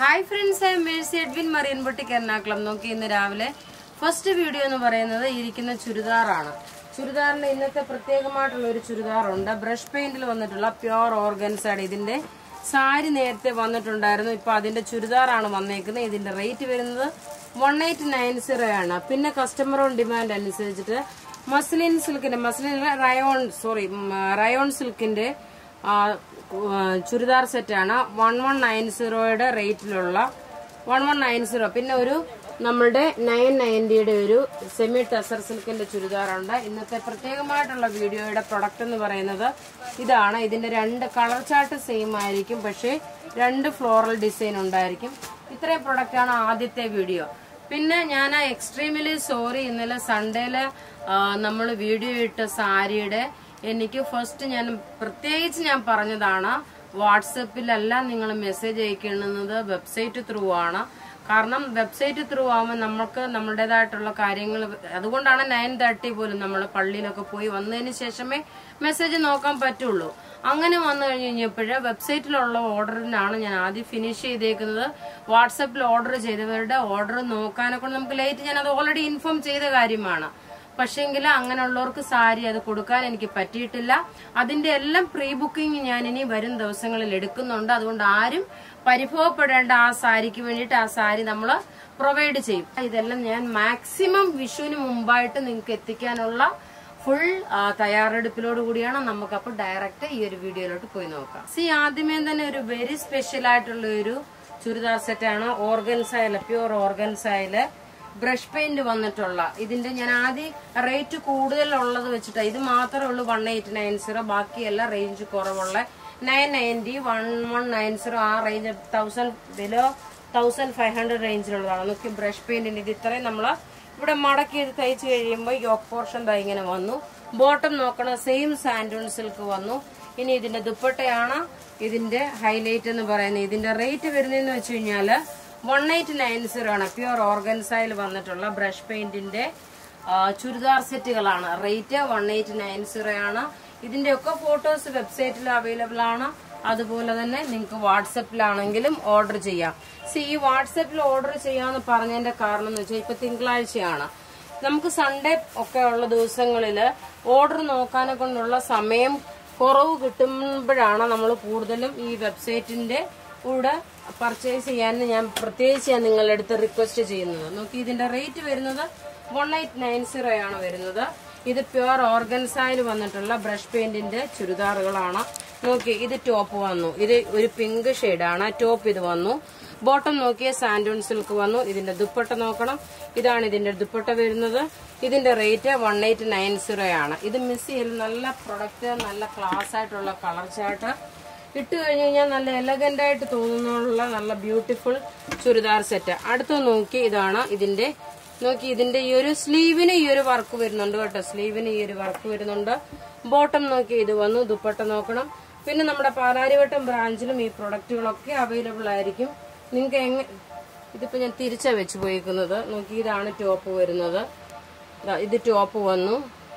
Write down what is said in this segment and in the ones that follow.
hi friends I Mercy Edwin Marian boutique Ernakulam നോക്കി ഇന്ന് രാവിലെ ഫസ്റ്റ് വീഡിയോ എന്ന് പറയുന്നത് ഇരിക്കുന്ന ചുരിദാറാണ് ചുരിദാറിന്റെ ഇന്നത്തെ പ്രത്യേകമായിട്ടുള്ള ഒരു ചുരിദാറുണ്ട് ബ്രഷ് പെയിന്റിൽ വന്നിട്ടുള്ള പ്യോർ ഓർഗൻസ് ആണ് ഇതിന്റെ സാരി നേരത്തെ വന്നിട്ടുണ്ടായിരുന്നു ഇപ്പൊ അതിന്റെ ചുരിദാറാണ് വന്നേക്കുന്നത് ഇതിന്റെ റേറ്റ് വരുന്നത് വൺ എയ്റ്റ് നയൻ സീറോ ആണ് പിന്നെ കസ്റ്റമർ ഓൺ ഡിമാൻഡ് അനുസരിച്ചിട്ട് മസ്ലിൻ സിൽക്കിന്റെ മസ്ലിൻ റയോൺ സോറി റയോൺ സിൽക്കിന്റെ ആ, ആ, ചുരിദാർ സെറ്റാണ് വൺ വൺ നയൻ സീറോയുടെ റേറ്റിലുള്ള വൺ വൺ നയൻ സീറോ പിന്നെ ഒരു നമ്മളുടെ നയൻ നയൻറ്റിയുടെ ഒരു സെമി ടസർ സിൽക്കിന്റെ ചുരിദാറുണ്ട് ഇന്നത്തെ പ്രത്യേകമായിട്ടുള്ള വീഡിയോയുടെ പ്രൊഡക്റ്റ് എന്ന് പറയുന്നത് ഇതാണ് ഇതിന്റെ രണ്ട് കളർ ചാർട്ട് സെയിം ആയിരിക്കും പക്ഷേ രണ്ട് ഫ്ലോറൽ ഡിസൈൻ ഉണ്ടായിരിക്കും ഇത്രയും പ്രൊഡക്റ്റ് ആണ് ആദ്യത്തെ വീഡിയോ പിന്നെ ഞാൻ എക്സ്ട്രീമിലി സോറി ഇന്നലെ സൺഡേയില് നമ്മൾ വീഡിയോ ഇട്ട സാരിയുടെ എനിക്ക് ഫസ്റ്റ് ഞാൻ പ്രത്യേകിച്ച് ഞാൻ പറഞ്ഞതാണ് വാട്സപ്പിലല്ല നിങ്ങൾ മെസ്സേജ് അയക്കുന്നത് വെബ്സൈറ്റ് ത്രൂ ആണ് കാരണം വെബ്സൈറ്റ് ത്രൂ ആകുമ്പോൾ നമുക്ക് നമ്മുടേതായിട്ടുള്ള കാര്യങ്ങൾ അതുകൊണ്ടാണ് നയൻ തേർട്ടി പോലും നമ്മൾ പള്ളിയിലൊക്കെ പോയി വന്നതിന് ശേഷമേ മെസ്സേജ് നോക്കാൻ പറ്റുള്ളൂ അങ്ങനെ വന്നു കഴിഞ്ഞ് കഴിഞ്ഞപ്പോഴ് വെബ്സൈറ്റിലുള്ള ഓർഡറിനാണ് ഞാൻ ആദ്യം ഫിനിഷ് ചെയ്തേക്കുന്നത് വാട്സപ്പിൽ ഓർഡർ ചെയ്തവരുടെ ഓർഡർ നോക്കാനെ കൊണ്ട് നമുക്ക് ലേറ്റ് ഞാൻ അത് ഓൾറെഡി ഇൻഫോം ചെയ്ത കാര്യമാണ് പക്ഷേങ്കിൽ അങ്ങനെയുള്ളവർക്ക് സാരി അത് കൊടുക്കാൻ എനിക്ക് പറ്റിയിട്ടില്ല അതിന്റെ എല്ലാം പ്രീ ബുക്കിംഗ് ഞാൻ ഇനി വരും ദിവസങ്ങളിൽ എടുക്കുന്നുണ്ട് അതുകൊണ്ട് ആരും പരിഭവപ്പെടേണ്ട ആ സാരിക്ക് വേണ്ടിയിട്ട് ആ സാരി നമ്മൾ പ്രൊവൈഡ് ചെയ്യും ഇതെല്ലാം ഞാൻ മാക്സിമം വിഷുവിന് മുമ്പായിട്ട് നിങ്ങൾക്ക് എത്തിക്കാനുള്ള ഫുൾ തയ്യാറെടുപ്പിലോട് കൂടിയാണ് നമുക്ക് അപ്പോൾ ഡയറക്റ്റ് ഈ ഒരു വീഡിയോയിലോട്ട് പോയി നോക്കാം സി ആദ്യമേ തന്നെ ഒരു വെരി സ്പെഷ്യൽ ആയിട്ടുള്ള ഒരു ചുരിദാർ സെറ്റാണ് ഓർഗൻസായില് പ്യൂർ ഓർഗൻസായില് ബ്രഷ് പെയിന്റ് വന്നിട്ടുള്ള ഇതിന്റെ ഞാൻ ആദ്യം റേറ്റ് കൂടുതലുള്ളത് വെച്ചിട്ട് ഇത് മാത്രമേ ഉള്ളൂ വൺ എയ്റ്റ് നയൻ സീറോ ബാക്കിയെല്ലാം റേഞ്ച് കുറവുള്ള nine ninety one one nine zero ആ range thousand below thousand five hundred റേഞ്ചിലുള്ളതാണ് നോക്കി ബ്രഷ് പെയിന്റിന് ഇത് ഇത്രയും നമ്മൾ ഇവിടെ മടക്കി ഇത് തയ്ച്ച് കഴിയുമ്പോൾ യോക്ക് പോർഷൻ ദാ ഇങ്ങനെ വന്നു ബോട്ടം നോക്കണ സെയിം സാൻഡൂൺ സിൽക്ക് വന്നു ഇനി ഇതിന്റെ ദുപ്പട്ടയാണ് ഇതിന്റെ ഹൈലൈറ്റ് എന്ന് പറയുന്നത് ഇതിന്റെ റേറ്റ് വരുന്നതെന്ന് വെച്ച് കഴിഞ്ഞാല് വൺ എയ്റ്റ് നയൻ സീറോ ആണ് പ്യുവർ ഓർഗൻസയിൽ വന്നിട്ടുള്ള ബ്രഷ് പെയിന്റിന്റെ ആ, ചുരിദാർ സെറ്റുകളാണ് rate one eight nine zero ആണ് ഇതിന്റെ ഒക്കെ ഫോട്ടോസ് വെബ്സൈറ്റിൽ അവൈലബിൾ ആണ് അതുപോലെ തന്നെ നിങ്ങൾക്ക് വാട്സപ്പിലാണെങ്കിലും ഓർഡർ ചെയ്യാം സി ഈ വാട്സപ്പിൽ ഓർഡർ ചെയ്യാന്ന് പറഞ്ഞതിന്റെ കാരണം എന്ന് വെച്ചാൽ ഇപ്പൊ തിങ്കളാഴ്ചയാണ് നമുക്ക് സൺഡേ ഒക്കെ ഉള്ള ദിവസങ്ങളിൽ ഓർഡർ നോക്കാനെ കൊണ്ടുള്ള സമയം കുറവ് കിട്ടുമ്പോഴാണ് നമ്മൾ കൂടുതലും ഈ വെബ്സൈറ്റിന്റെ കൂടെ പർച്ചേസ് ചെയ്യാൻ ഞാൻ പ്രത്യേകിച്ച് ഞാൻ നിങ്ങളുടെ അടുത്ത് റിക്വസ്റ്റ് ചെയ്യുന്നത് നോക്കി ഇതിന്റെ റേറ്റ് വരുന്നത് വൺ എയ്റ്റ് നയൻ സീറോ ആണ് വരുന്നത് ഇത് പ്യുവർ ഓർഗൻസായിൽ വന്നിട്ടുള്ള ബ്രഷ് പെയിന്റിന്റെ ചുരിദാറുകളാണ് നോക്കി ഇത് ടോപ്പ് വന്നു ഇത് ഒരു പിങ്ക് ഷെയ്ഡാണ് ടോപ്പ് ഇത് വന്നു ബോട്ടം നോക്കിയ സാൻഡൂൺ സിൽക്ക് വന്നു ഇതിന്റെ ദുപ്പട്ട നോക്കണം ഇതാണ് ഇതിന്റെ ദുപ്പട്ട വരുന്നത് ഇതിന്റെ rate one eight nine zero ആണ് ഇത് മിസ് ചെയ്യൽ നല്ല പ്രൊഡക്റ്റ് നല്ല ക്ലാസ് ആയിട്ടുള്ള കളർ ചാർട്ട് ഇട്ട് കഴിഞ്ഞ് കഴിഞ്ഞാൽ നല്ല എലഗന്റ് ആയിട്ട് തോന്നുന്നുള്ള നല്ല ബ്യൂട്ടിഫുൾ ചുരിദാർ സെറ്റ് അടുത്ത് നോക്കി ഇതാണ് ഇതിന്റെ നോക്കി ഇതിന്റെ ഈ ഒരു സ്ലീവിന് ഈ ഒരു വർക്ക് വരുന്നുണ്ട് കേട്ടോ സ്ലീവിന് ഈ ഒരു വർക്ക് വരുന്നുണ്ട് ബോട്ടം നോക്കി ഇത് വന്നു ദുപ്പട്ട നോക്കണം പിന്നെ നമ്മുടെ പാലാരിവട്ടം ബ്രാഞ്ചിലും ഈ പ്രൊഡക്റ്റുകളൊക്കെ അവൈലബിൾ ആയിരിക്കും നിങ്ങൾക്ക് എങ്ങനെ ഇതിപ്പോ ഞാൻ തിരിച്ചാ വെച്ച് പോയിരിക്കുന്നത് നോക്കി ഇതാണ് ടോപ്പ് വരുന്നത് ദാ ഇത് ടോപ്പ് വന്നു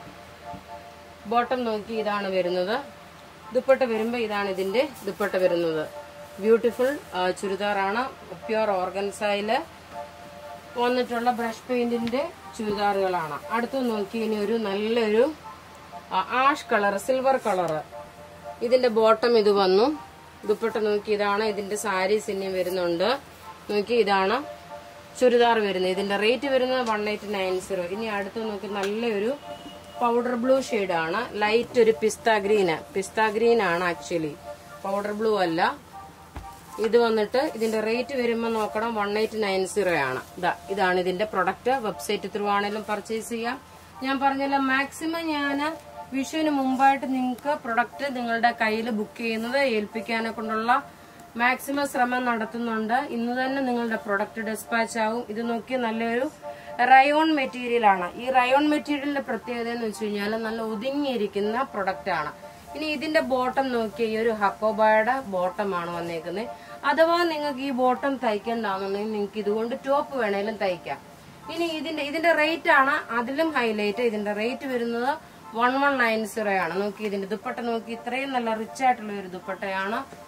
ബോട്ടം നോക്കി ഇതാണ് വരുന്നത് ദുപ്പട്ട വരുമ്പോൾ ഇതാണ് ഇതിന്റെ ദുപ്പട്ട വരുന്നത് ബ്യൂട്ടിഫുൾ ചുരിദാറാണ് പ്യുവർ ഓർഗൻസായില് വന്നിട്ടുള്ള ബ്രഷ് പെയിന്റിന്റെ ചുരിദാറുകളാണ് അടുത്ത് നോക്കി ഇനി ഒരു നല്ലൊരു ആഷ് കളർ സിൽവർ കളർ ഇതിന്റെ ബോട്ടം ഇത് വന്നു ദുപ്പട്ട നോക്കി ഇതാണ് ഇതിന്റെ സാരീസ് ഇനി വരുന്നുണ്ട് നോക്കി ഇതാണ് ചുരിദാർ വരുന്നത് ഇതിന്റെ റേറ്റ് വരുന്നത് വൺ എയ്റ്റ് നയൻ സീറോ ഇനി അടുത്ത് നോക്കി നല്ലൊരു പൗഡർ ബ്ലൂ ആണ് ലൈറ്റ് ഒരു പിസ്ത ഗ്രീന് പിസ്ത ഗ്രീൻ ആണ് ആക്ച്വലി പൗഡർ ബ്ലൂ അല്ല ഇത് വന്നിട്ട് ഇതിന്റെ റേറ്റ് വരുമ്പോൾ നോക്കണം വൺ എയ്റ്റ് നയൻ സീറോ ആണ് ഇതാ ഇതാണ് ഇതിന്റെ പ്രൊഡക്റ്റ് വെബ്സൈറ്റ് ത്രൂ ആണെങ്കിലും പർച്ചേസ് ചെയ്യാം ഞാൻ പറഞ്ഞല്ലോ മാക്സിമം ഞാൻ വിഷുവിന് മുമ്പായിട്ട് നിങ്ങൾക്ക് പ്രൊഡക്റ്റ് നിങ്ങളുടെ കയ്യിൽ ബുക്ക് ചെയ്യുന്നത് ഏൽപ്പിക്കാനെ കൊണ്ടുള്ള മാക്സിമം ശ്രമം നടത്തുന്നുണ്ട് ഇന്ന് തന്നെ നിങ്ങളുടെ പ്രൊഡക്റ്റ് ഡിസ്പാച്ച് ആവും ഇത് നോക്കി നല്ലൊരു റയോൺ മെറ്റീരിയൽ ആണ് ഈ റയോൺ മെറ്റീരിയലിന്റെ പ്രത്യേകത എന്ന് വെച്ച് കഴിഞ്ഞാൽ നല്ല ഒതുങ്ങിയിരിക്കുന്ന പ്രൊഡക്റ്റ് ആണ് ഇനി ഇതിന്റെ ബോട്ടം നോക്കിയ ഈ ഒരു ഹക്കോബായുടെ ബോട്ടമാണ് വന്നേക്കുന്നത് അഥവാ നിങ്ങൾക്ക് ഈ ബോട്ടം തയ്ക്കണ്ടാന്നുണ്ടെങ്കിൽ നിങ്ങൾക്ക് ഇതുകൊണ്ട് ടോപ്പ് വേണേലും തയ്ക്കാം ഇനി ഇതിന്റെ ഇതിന്റെ റേറ്റ് ആണ് അതിലും ഹൈലൈറ്റ് ഇതിന്റെ റേറ്റ് വരുന്നത് വൺ വൺ നയൻ സീറോ ആണ് നോക്കി ഇതിന്റെ ദുപ്പട്ട നോക്കി ഇത്രയും നല്ല റിച്ച് ആയിട്ടുള്ള ഒരു ദുപ്പട്ടയാണ്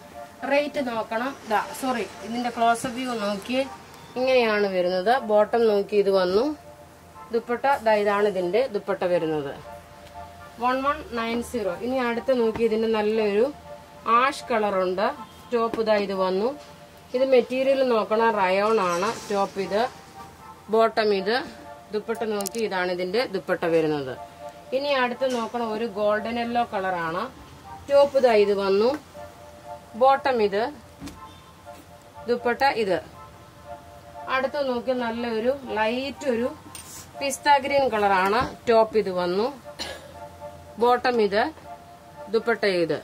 റേറ്റ് നോക്കണം ദാ സോറി ഇതിന്റെ ക്ലോസപ്പ് വ്യൂ നോക്കി ഇങ്ങനെയാണ് വരുന്നത് ബോട്ടം നോക്കി ഇത് വന്നു ദുപ്പട്ട ദാ ഇതാണ് ഇതിന്റെ ദുപ്പട്ട വരുന്നത് വൺ വൺ നയൻ സീറോ ഇനി അടുത്ത് നോക്കി ഇതിന്റെ നല്ലൊരു ആഷ് കളറുണ്ട് ടോപ്പ് ഇതാ ഇത് വന്നു ഇത് മെറ്റീരിയൽ നോക്കണം റയോൺ ആണ് ടോപ്പ് ഇത് ബോട്ടം ഇത് ദുപ്പട്ട നോക്കി ഇതാണ് ഇതിന്റെ ദുപ്പട്ട വരുന്നത് ഇനി അടുത്ത് നോക്കണം ഒരു ഗോൾഡൻ യെല്ലോ കളറാണ് ടോപ്പ് ഇതാ ഇത് വന്നു ബോട്ടം ഇത് ദുപ്പട്ട ഇത് അടുത്ത് നോക്കി നല്ലൊരു ലൈറ്റ് ഒരു പിസ്ത ഗ്രീൻ കളറാണ് ടോപ്പ് ഇത് വന്നു ബോട്ടം ഇത് ദുപ്പട്ട ഇത്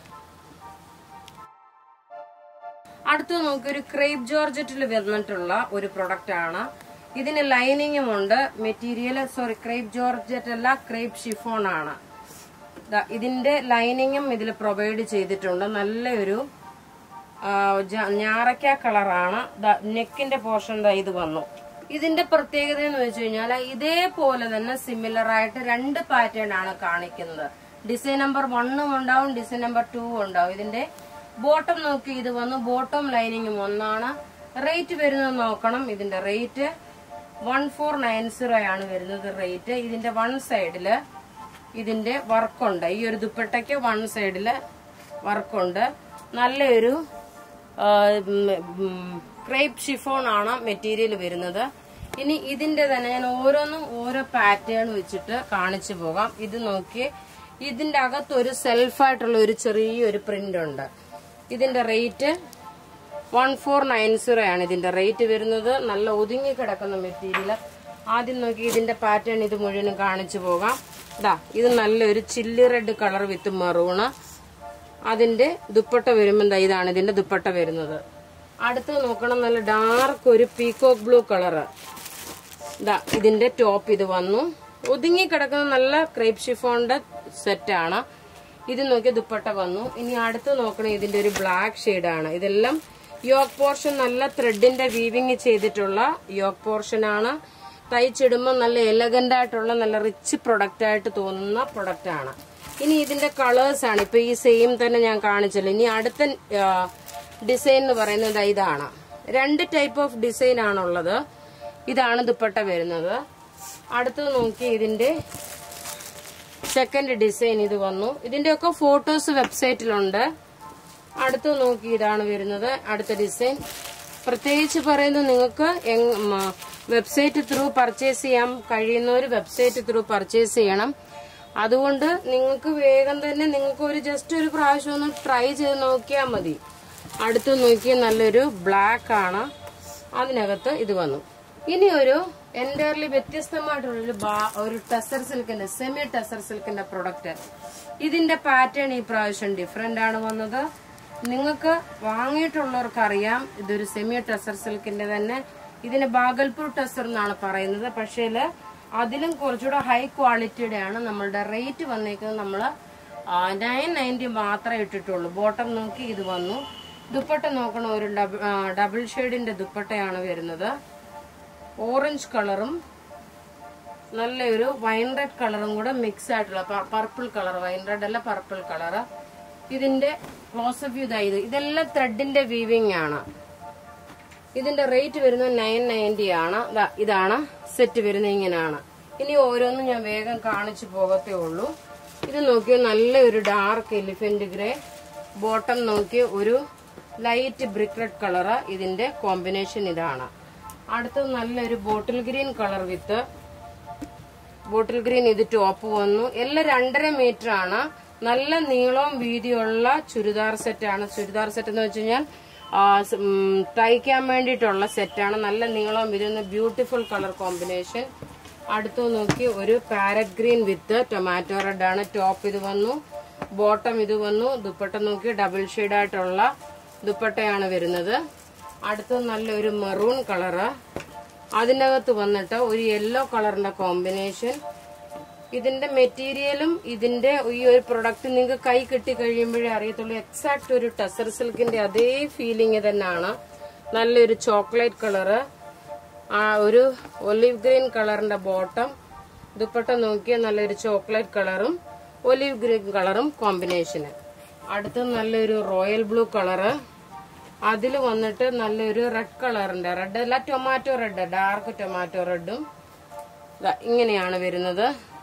അടുത്ത് നമുക്ക് ഒരു ക്രേപ്പ് ജോർജറ്റിൽ വന്നിട്ടുള്ള ഒരു പ്രൊഡക്റ്റ് ആണ് ഇതിന് ലൈനിങ്ങും ഉണ്ട് മെറ്റീരിയൽ സോറി ക്രേപ്പ് ജോർജറ്റ് അല്ല ക്രേപ്പ് ഷിഫോൺ ആണ് ദാ ഇതിന്റെ ലൈനിങ്ങും ഇതിൽ പ്രൊവൈഡ് ചെയ്തിട്ടുണ്ട് നല്ലൊരു ആ, ജ- ഞാറയ്ക്ക കളറാണ് നെക്കിന്റെ പോർഷൻ ദാ ഇത് വന്നു ഇതിന്റെ പ്രത്യേകത എന്ന് വെച്ച് കഴിഞ്ഞാൽ ഇതേപോലെ തന്നെ സിമിലർ ആയിട്ട് രണ്ട് പാറ്റേൺ ആണ് കാണിക്കുന്നത് ഡിസൈൻ നമ്പർ വണ്ണും ഉണ്ടാവും ഡിസൈൻ നമ്പർ ടൂ ഉണ്ടാവും ഇതിന്റെ ബോട്ടം നോക്കി ഇത് വന്നു ബോട്ടം ലൈനിങ്ങും ഒന്നാണ് റേറ്റ് വരുന്നത് നോക്കണം ഇതിന്റെ rate one four nine zero ആണ് വരുന്നത് റേറ്റ് ഇതിന്റെ വൺ സൈഡില് ഇതിന്റെ വർക്കുണ്ട് ഈ ഒരു ദുപ്പട്ടയ്ക്ക് വൺ സൈഡില് വർക്കുണ്ട് നല്ലൊരു ക്രേപ്പ് ഷിഫോൺ ആണ് മെറ്റീരിയൽ വരുന്നത് ഇനി ഇതിന്റെ തന്നെ ഞാൻ ഓരോന്നും ഓരോ പാറ്റേൺ വെച്ചിട്ട് കാണിച്ചു പോകാം ഇത് നോക്കി ഇതിന്റെ അകത്ത് ഒരു സെൽഫായിട്ടുള്ള ഒരു ചെറിയൊരു പ്രിന്റ് ഉണ്ട് ഇതിന്റെ rate one four nine zero ആണ് ഇതിന്റെ റേറ്റ് വരുന്നത് നല്ല ഒതുങ്ങി കിടക്കുന്ന മെറ്റീരിയൽ ആദ്യം നോക്കി ഇതിന്റെ പാറ്റേൺ ഇത് മുഴുവനും കാണിച്ചു പോകാം ഇതാ ഇത് നല്ലൊരു chilli red colour with maroon അതിന്റെ ദുപ്പട്ട വരുമ്പോൾ ദാ ഇതാണ് ഇതിന്റെ ദുപ്പട്ട വരുന്നത് അടുത്ത് നോക്കണം നല്ല ഡാർക്ക് ഒരു പീകോക്ക് ബ്ലൂ കളറ് ഇതാ ഇതിന്റെ ടോപ്പ് ഇത് വന്നു ഒതുങ്ങി കിടക്കുന്ന നല്ല ക്രേപ്പ് ഷിഫോണിന്റെ സെറ്റാണ് ഇത് നോക്കി ദുപ്പട്ട വന്നു ഇനി അടുത്ത് നോക്കണം ഇതിന്റെ ഒരു ബ്ലാക്ക് ആണ് ഇതെല്ലാം യോക്ക് പോർഷൻ നല്ല ത്രെഡിന്റെ വീവിങ് ചെയ്തിട്ടുള്ള യോക്ക് പോർഷൻ ആണ് തയ്ച്ചിടുമ്പോൾ നല്ല എലഗന്റ് ആയിട്ടുള്ള നല്ല റിച്ച് പ്രൊഡക്റ്റ് ആയിട്ട് തോന്നുന്ന പ്രൊഡക്റ്റ് ആണ് ഇനി ഇതിന്റെ കളേഴ്സ് ആണ് ഇപ്പൊ ഈ സെയിം തന്നെ ഞാൻ കാണിച്ചല്ലോ ഇനി അടുത്ത ഡിസൈൻ എന്ന് പറയുന്നത് ഇതാണ് രണ്ട് ടൈപ്പ് ഓഫ് ഡിസൈൻ ആണുള്ളത് ഇതാണ് ദുപ്പട്ട വരുന്നത് അടുത്തത് നോക്കി ഇതിന്റെ സെക്കൻഡ് ഡിസൈൻ ഇത് വന്നു ഇതിന്റെയൊക്കെ ഫോട്ടോസ് വെബ്സൈറ്റിലുണ്ട് അടുത്ത് നോക്കി ഇതാണ് വരുന്നത് അടുത്ത ഡിസൈൻ പ്രത്യേകിച്ച് പറയുന്നത് നിങ്ങൾക്ക് വെബ്സൈറ്റ് ത്രൂ പർച്ചേസ് ചെയ്യാൻ കഴിയുന്നവർ വെബ്സൈറ്റ് ത്രൂ പർച്ചേസ് ചെയ്യണം അതുകൊണ്ട് നിങ്ങൾക്ക് വേഗം തന്നെ നിങ്ങൾക്ക് ഒരു ജസ്റ്റ് ഒരു പ്രാവശ്യം ഒന്ന് ട്രൈ ചെയ്ത് നോക്കിയാൽ മതി അടുത്ത് നോക്കി നല്ലൊരു ബ്ലാക്ക് ആണ് അതിനകത്ത് ഇത് വന്നു ഇനി ഒരു എൻറ്റയർലി വ്യത്യസ്തമായിട്ടുള്ളൊരു ബാ- ഒരു ടെസർ സിൽക്കിന്റെ സെമി ടെസർ സിൽക്കിന്റെ പ്രൊഡക്റ്റ് ഇതിന്റെ പാറ്റേൺ ഈ പ്രാവശ്യം ഡിഫറെന്റ് ആണ് വന്നത് നിങ്ങൾക്ക് വാങ്ങിയിട്ടുള്ളവർക്ക് അറിയാം ഇതൊരു സെമി ടെസർ സിൽക്കിന്റെ തന്നെ ഇതിന് ബാഗൽപൂർ ടെസർ എന്നാണ് പറയുന്നത് പക്ഷേ അതിലും കുറച്ചുകൂടെ ഹൈ ക്വാളിറ്റിയുടെ ആണ് നമ്മളുടെ റേറ്റ് വന്നേക്കുന്നത് നമ്മൾ നയൻ നയൻറ്റി മാത്രമേ ഇട്ടിട്ടുള്ളൂ ബോട്ടം നോക്കി ഇത് വന്നു ദുപ്പട്ട നോക്കണം ഒരു ഡബിൾ ഡബിൾ ഷെയ്ഡിന്റെ ദുപ്പട്ടയാണ് വരുന്നത് ഓറഞ്ച് കളറും നല്ലൊരു വൈൻ റെഡ് കളറും കൂടെ മിക്സ് ആയിട്ടുള്ള പർപ്പിൾ കളർ വൈൻ റെഡ് അല്ല പർപ്പിൾ കളർ ഇതിന്റെ ക്ലോസപ്പ് വ്യൂ ഇതാ ഇത് ഇതെല്ലാം ത്രെഡിന്റെ വീവിംഗ് ആണ് ഇതിന്റെ റേറ്റ് വരുന്നത് നയൻ നയൻറ്റി ആണ് ദാ ഇതാണ് സെറ്റ് വരുന്നത് ഇങ്ങനെയാണ് ഇനി ഓരോന്നും ഞാൻ വേഗം കാണിച്ചു പോകത്തേ ഉള്ളൂ ഇത് നോക്കിയോ നല്ലൊരു ഡാർക്ക് എലിഫന്റ് ഗ്രേ ബോട്ടം നോക്കിയ ഒരു ലൈറ്റ് ബ്രിക്ക് റെഡ് കളറ് ഇതിന്റെ കോമ്പിനേഷൻ ഇതാണ് അടുത്തത് നല്ലൊരു bottle green colour with bottle green ഇത് ടോപ്പ് വന്നു എല്ലാം രണ്ടര മീറ്റർ ആണ് നല്ല നീളവും വീതിയുള്ള ചുരിദാർ സെറ്റാണ് ചുരിദാർ സെറ്റ് എന്ന് വെച്ച് കഴിഞ്ഞാൽ ആ, സ്- ഉം, തയ്ക്കാൻ വേണ്ടിയിട്ടുള്ള സെറ്റാണ് നല്ല നീളവും വീതിയും ബ്യൂട്ടിഫുൾ കളർ കോമ്പിനേഷൻ അടുത്ത് നോക്കി ഒരു parrot green with tomato red ആണ് ടോപ്പ് ഇത് വന്നു ബോട്ടം ഇത് വന്നു ദുപ്പട്ട നോക്കി ഡബിൾ ആയിട്ടുള്ള ദുപ്പട്ടയാണ് വരുന്നത് അടുത്ത് നല്ലൊരു മെറൂൺ കളറ് അതിനകത്ത് വന്നിട്ട് ഒരു യെല്ലോ കളറിന്റെ കോമ്പിനേഷൻ ഇതിന്റെ മെറ്റീരിയലും ഇതിന്റെ ഈ ഒരു പ്രൊഡക്റ്റ് നിങ്ങൾക്ക് കൈ കിട്ടി കഴിയുമ്പോഴേ അറിയത്തുള്ളൂ എക്സാക്ട് ഒരു ടെസർ സിൽക്കിന്റെ അതേ ഫീലിംഗ് തന്നെയാണ് നല്ലൊരു ചോക്ലേറ്റ് കളറ് ആ ഒരു ഒലിവ് ഗ്രീൻ കളറിന്റെ ബോട്ടം ദുപ്പട്ട നോക്കിയാൽ നല്ലൊരു ചോക്ലേറ്റ് കളറും ഒലിവ് ഗ്രീൻ കളറും കോമ്പിനേഷന് അടുത്ത് നല്ലൊരു റോയൽ ബ്ലൂ കളറ് അതിൽ വന്നിട്ട് നല്ലൊരു റെഡ് കളറിന്റെ റെഡ് അല്ല ടൊമാറ്റോ റെഡ് ഡാർക്ക് ടൊമാറ്റോ റെഡും ദാ ഇങ്ങനെയാണ് വരുന്നത്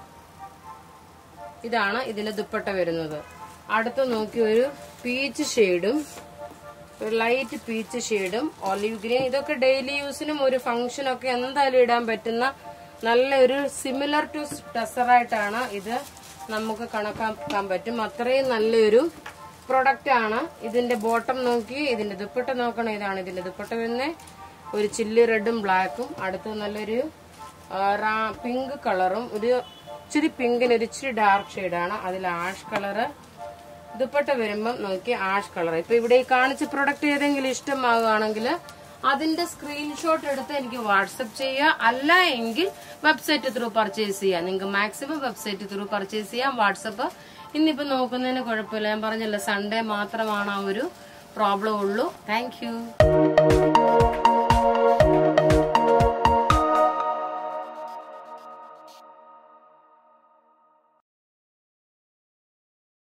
ഇതാണ് ഇതിന്റെ ദുപ്പട്ട വരുന്നത് അടുത്ത് നോക്കി ഒരു പീച്ച് ഷെയ്ഡും ഒരു ലൈറ്റ് പീച്ച് ഷെയ്ഡും ഒലിവ് ഗ്രീൻ ഇതൊക്കെ ഡെയിലി യൂസിനും ഒരു ഫംഗ്ഷനൊക്കെ എന്തായാലും ഇടാൻ പറ്റുന്ന നല്ലൊരു സിമിലർ ടു ടെസറായിട്ടാണ് ഇത് നമുക്ക് കണക്കാക്കാൻ പറ്റും അത്രയും നല്ലൊരു പ്രൊഡക്റ്റ് ആണ് ഇതിന്റെ ബോട്ടം നോക്കി ഇതിന്റെ ദുപ്പട്ട നോക്കണം ഇതാണ് ഇതിന്റെ ദുപ്പട്ട വരുന്നത് ഒരു ചില്ലി റെഡും ബ്ലാക്കും അടുത്ത് നല്ലൊരു പിങ്ക് കളറും ഒരു ഇച്ചിരി പിങ്കിന് ഒരു ഇച്ചിരി ഡാർക്ക് ഷെയ്ഡാണ് അതിൽ ആഷ് കളറ് ദുപ്പട്ട വരുമ്പം നോക്കി ആഷ് കളർ ഇപ്പൊ ഇവിടെ ഈ കാണിച്ച പ്രൊഡക്റ്റ് ഏതെങ്കിലും ഇഷ്ടമാകുകയാണെങ്കിൽ അതിന്റെ സ്ക്രീൻഷോട്ട് എടുത്ത് എനിക്ക് വാട്സപ്പ് ചെയ്യുക അല്ല എങ്കിൽ വെബ്സൈറ്റ് ത്രൂ പർച്ചേസ് ചെയ്യാം നിങ്ങൾക്ക് മാക്സിമം വെബ്സൈറ്റ് ത്രൂ പർച്ചേസ് ചെയ്യാം വാട്സപ്പ് ഇന്നിപ്പോ നോക്കുന്നതിന് കുഴപ്പമില്ല ഞാൻ പറഞ്ഞല്ലോ സൺഡേ മാത്രമാണ് ആ ഒരു പ്രോബ്ലം ഉള്ളൂ താങ്ക്